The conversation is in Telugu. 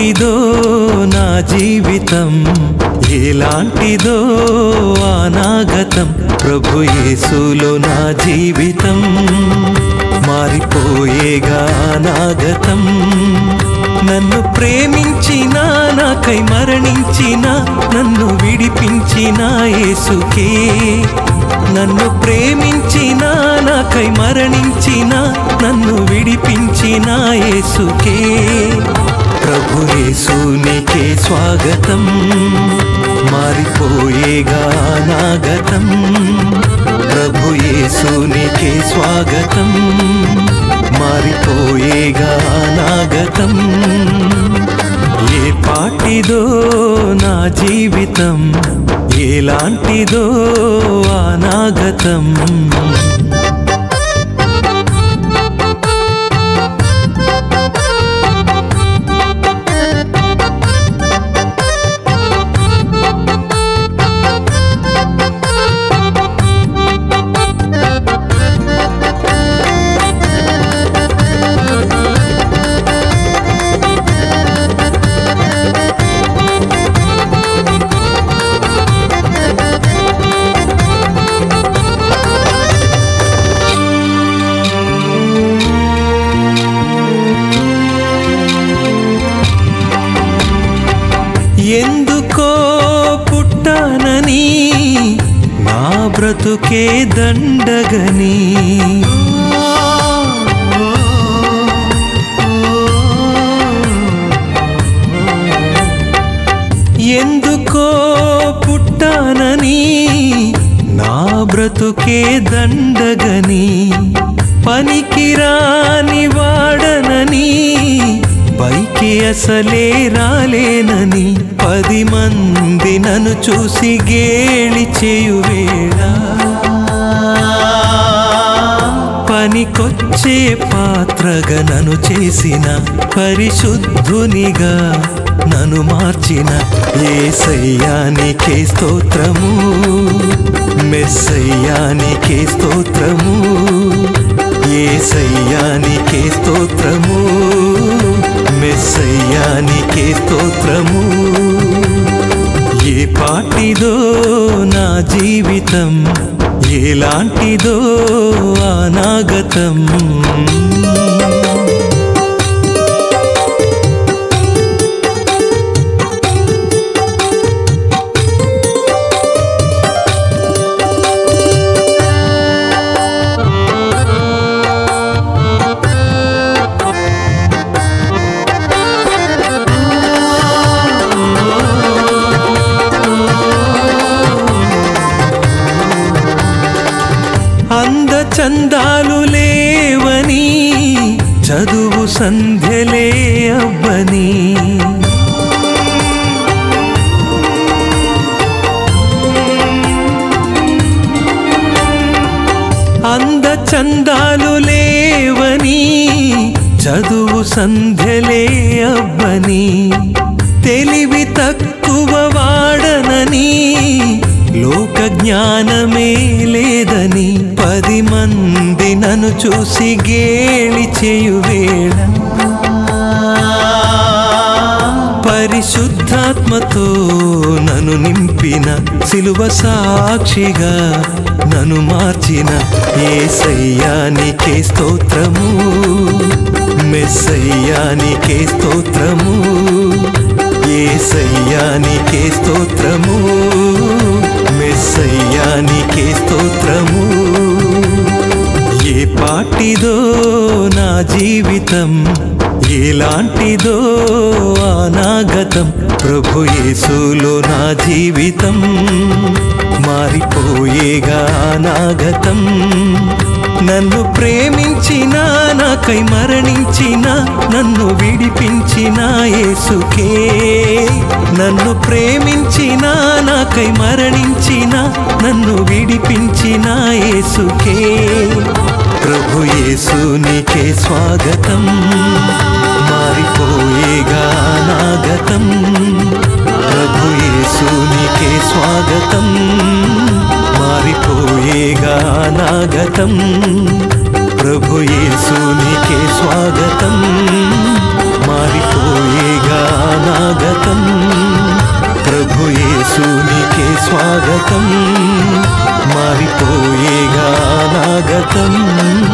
పాటిదో నా జీవితం ఎలాంటిదో అనాగతం ప్రభు యేసులో నా జీవితం మారిపోయేగా అనాగతం నన్ను ప్రేమించిన నాకై మరణించిన నన్ను విడిపించిన యేసుకే నన్ను ప్రేమించిన నాకై మరణించిన నన్ను విడిపించిన యేసుకే ప్రభు యేసునికే స్వాగతం మారిపోయేగా నాగతం ప్రభు యేసునికే స్వాగతం మారిపోయేగా నాగతం ఏ పాటిదో నా జీవితం ఎలాంటిదో అనాగతం ఎందుకో పుట్టానని నా బ్రతుకే దండగని ఎందుకో పుట్టానని నా బ్రతుకే దండగని పనికిరాని వాడనని పైకి అసలే రాలేనని పది మంది నన్ను చూసి గేలి చేయువేళ పనికొచ్చే పాత్రగా నన్ను చేసిన పరిశుద్ధునిగా నన్ను మార్చిన ఏసయ్యానికే స్తోత్రము మెస్సయ్యానికే స్తోత్రము ఏసయ్యానికే స్తోత్రము మెస్సయ్యానికే స్తోత్రము ఏ పాటిదో నా జీవితం ఎలాంటిదో అనాగతం అంద చందాలు లేవని చదువు సంధ్యలే అవ్వని అంద చందాలు లేవని చదువు సంధ్యలే అవ్వని తెలివి తక్కువ వాడనని లోక జ్ఞానమే లేదని పది మంది నన్ను చూసి గేలి చేయువేళ పరిశుద్ధాత్మతో నన్ను నింపిన సిలువ సాక్షిగా నన్ను మార్చిన ఏసయ్యానికే స్తోత్రము మెస్సయ్యానికే స్తోత్రము ఏసయ్యానికే స్తోత్రము మెస్సయ్యానికే స్తోత్రము ఏ పాటిదో నా జీవితం ఎలాంటిదో అనాగతం ప్రభు యేసులో నా జీవితం మారిపోయేగా అనాగతం నన్ను ప్రేమించిన నాకై మరణించిన నన్ను విడిపించిన యేసుకే నన్ను ప్రేమించిన నాకై మరణించిన నన్ను విడిపించిన యేసుకే ప్రభు యేసునికే స్వాగతం మారిపోయేగా నాగతం ప్రభు యేసునికే స్వాగతం మారిపోయేగా నాగతం ప్రభు యేసునికే స్వాగతం మారిపోయేగా నాగతం ప్రభు యేసునికే స్వాగతం మారిపోయేగా నాగతం